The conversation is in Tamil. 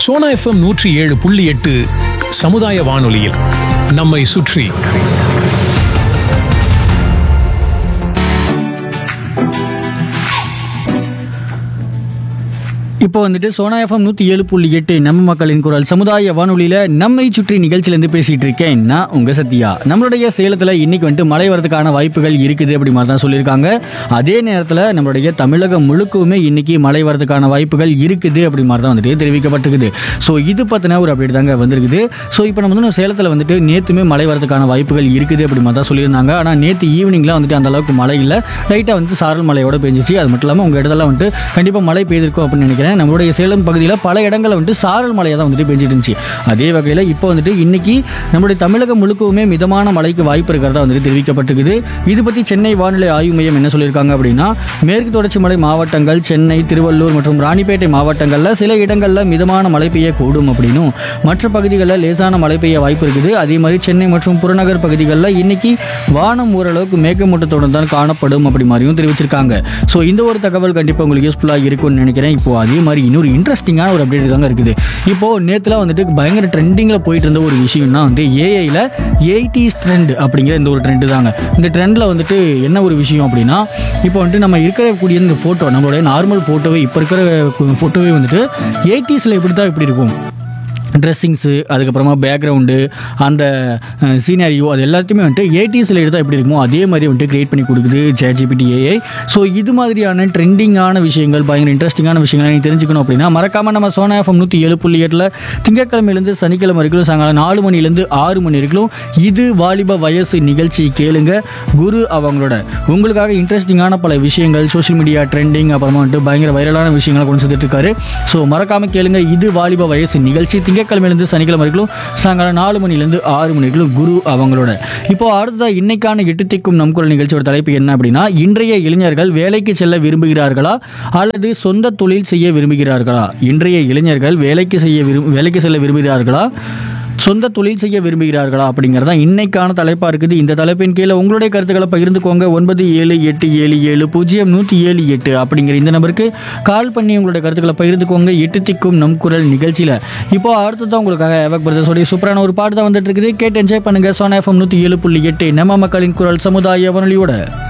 சோனா எஃப்எம் நூற்றி ஏழு புள்ளி எட்டு சமுதாய வானொலியில் நம்மை சுற்றி இப்போ வந்துட்டு சோனா எஃப்எம் நூற்றி ஏழு புள்ளி எட்டு நம்ம மக்களின் குரல் சமுதாய வானொலியில் நம்மை சுற்றி நிகழ்ச்சியிலேருந்து பேசிகிட்டு இருக்கேன் நான் உங்கள் சத்யா நம்மளுடைய சேலத்தில் இன்னைக்கு வந்துட்டு மழை வரதுக்கான வாய்ப்புகள் இருக்குது அப்படி மாதிரி தான் சொல்லியிருக்காங்க அதே நேரத்தில் நம்மளுடைய தமிழகம் முழுக்கவுமே இன்னைக்கு மழை வரதுக்கான வாய்ப்புகள் இருக்குது அப்படி மாதிரி தான் வந்துட்டு தெரிவிக்கப்பட்டிருக்குது ஸோ இது பற்றின ஒரு அப்டேட் தாங்க வந்திருக்குது ஸோ இப்போ நம்ம வந்து சேலத்தில் வந்துட்டு நேற்றுமே மழை வரதுக்கான வாய்ப்புகள் இருக்குது அப்படி மாதிரி தான் சொல்லியிருந்தாங்க ஆனால் நேற்று ஈவினிங்கில் வந்துட்டு அந்த அளவுக்கு மழை இல்லை லைட்டாக வந்து சாரல் மழையோட பெஞ்சிச்சு அது மட்டும் இல்லாமல் உங்கள் இடத்துல வந்துட்டு கண்டிப்பாக மழை பெய்திருக்கும் அப்படின்னு நினைக்கிறேன் நம்மளுடைய சேலம் பகுதியில் பல இடங்களில் வந்துட்டு சாரல் மழையாக தான் வந்துட்டு பெஞ்சிட்டு இருந்துச்சு அதே வகையில் இப்போ வந்துட்டு இன்னைக்கு நம்மளுடைய தமிழகம் முழுக்கவுமே மிதமான மழைக்கு வாய்ப்பு இருக்கிறதா வந்துட்டு தெரிவிக்கப்பட்டிருக்குது இது பற்றி சென்னை வானிலை ஆய்வு மையம் என்ன சொல்லியிருக்காங்க அப்படின்னா மேற்கு தொடர்ச்சி மலை மாவட்டங்கள் சென்னை திருவள்ளூர் மற்றும் ராணிப்பேட்டை மாவட்டங்களில் சில இடங்களில் மிதமான மழை பெய்யக்கூடும் அப்படின்னும் மற்ற பகுதிகளில் லேசான மழை பெய்ய வாய்ப்பு இருக்குது அதே மாதிரி சென்னை மற்றும் புறநகர் பகுதிகளில் இன்னைக்கு வானம் ஓரளவுக்கு மேகமூட்டத்துடன் தான் காணப்படும் அப்படி மாதிரியும் தெரிவிச்சிருக்காங்க ஸோ இந்த ஒரு தகவல் கண்டிப்பாக உங்களுக்கு யூஸ்ஃபுல்லாக இருக்கும்னு நினைக்கிறேன் இப்போ அதே மாதிரி இன்னொரு இன்ட்ரெஸ்டிங்கான ஒரு அப்டேட் தாங்க இருக்குது இப்போ நேற்றுலாம் வந்துட்டு பயங்கர ட்ரெண்டிங்கில் போயிட்டு இருந்த ஒரு விஷயம்னா வந்து ஏஐயில் எயிட்டிஸ் ட்ரெண்ட் அப்படிங்கிற இந்த ஒரு ட்ரெண்டு தாங்க இந்த ட்ரெண்டில் வந்துட்டு என்ன ஒரு விஷயம் அப்படின்னா இப்போ வந்துட்டு நம்ம இருக்கக்கூடிய இந்த ஃபோட்டோ நம்மளுடைய நார்மல் ஃபோட்டோவே இப்போ இருக்கிற ஃபோட்டோவே வந்துட்டு எயிட்டிஸில் இப்படி தான் இப்படி இருக்கும் ட்ரெஸ்ஸிங்ஸு அதுக்கப்புறமா பேக்ரவுண்டு அந்த சீனரியோ அது எல்லாத்தையுமே வந்துட்டு ஏடிஸில் எடுத்தால் எப்படி இருக்குமோ அதே மாதிரி வந்துட்டு கிரியேட் பண்ணி கொடுக்குது ஜேஜிபிடி ஏஐ ஸோ இது மாதிரியான ட்ரெண்டிங்கான விஷயங்கள் பயங்கர இன்ட்ரெஸ்டிங்கான விஷயங்கள் நீங்கள் தெரிஞ்சுக்கணும் அப்படின்னா மறக்காமல் நம்ம சோனா எஃப்எம் நூற்றி ஏழு புள்ளி எட்டில் திங்கட்கிழமையிலேருந்து சனிக்கிழமை வரைக்கும் சாயங்காலம் நாலு மணிலேருந்து ஆறு மணி வரைக்கும் இது வாலிப வயசு நிகழ்ச்சி கேளுங்க குரு அவங்களோட உங்களுக்காக இன்ட்ரெஸ்டிங்கான பல விஷயங்கள் சோஷியல் மீடியா ட்ரெண்டிங் அப்புறமா வந்துட்டு பயங்கர வைரலான விஷயங்களை கொண்டு வந்துட்டு இருக்காரு ஸோ மறக்காமல் கேளுங்க இது வாலிப வயசு நிகழ்ச்சி திங்கட்கிழமையிலேருந்து சனிக்கிழமை வரைக்கும் சாயங்காலம் நாலு மணிலேருந்து ஆறு மணி வரைக்கும் குரு அவங்களோட இப்போ அடுத்ததாக இன்னைக்கான எட்டு திக்கும் நம் குரல் நிகழ்ச்சியோட தலைப்பு என்ன அப்படின்னா இன்றைய இளைஞர்கள் வேலைக்கு செல்ல விரும்புகிறார்களா அல்லது சொந்த தொழில் செய்ய விரும்புகிறார்களா இன்றைய இளைஞர்கள் வேலைக்கு செய்ய விரும் வேலைக்கு செல்ல விரும்புகிறார்களா சொந்த தொழில் செய்ய விரும்புகிறார்களா அப்படிங்கிறது தான் இன்னைக்கான தலைப்பாக இருக்குது இந்த தலைப்பின் கீழே உங்களுடைய கருத்துக்களை பகிர்ந்துக்கோங்க ஒன்பது ஏழு எட்டு ஏழு ஏழு பூஜ்ஜியம் நூற்றி ஏழு எட்டு அப்படிங்கிற இந்த நம்பருக்கு கால் பண்ணி உங்களுடைய கருத்துக்களை பகிர்ந்துக்கோங்க எட்டு திக்கும் நம் குரல் நிகழ்ச்சியில் இப்போ அடுத்ததான் உங்களுக்காக ஏவக் பிரதர்ஸோடைய சூப்பரான ஒரு பாட்டு தான் வந்துட்டு இருக்குது கேட்டு என்ஜாய் பண்ணுங்க சோனா எஃப்எம் நூற்றி ஏழு புள்ளி எட்டு நம்ம மக்களின் குரல் சமுதாய வானொலியோட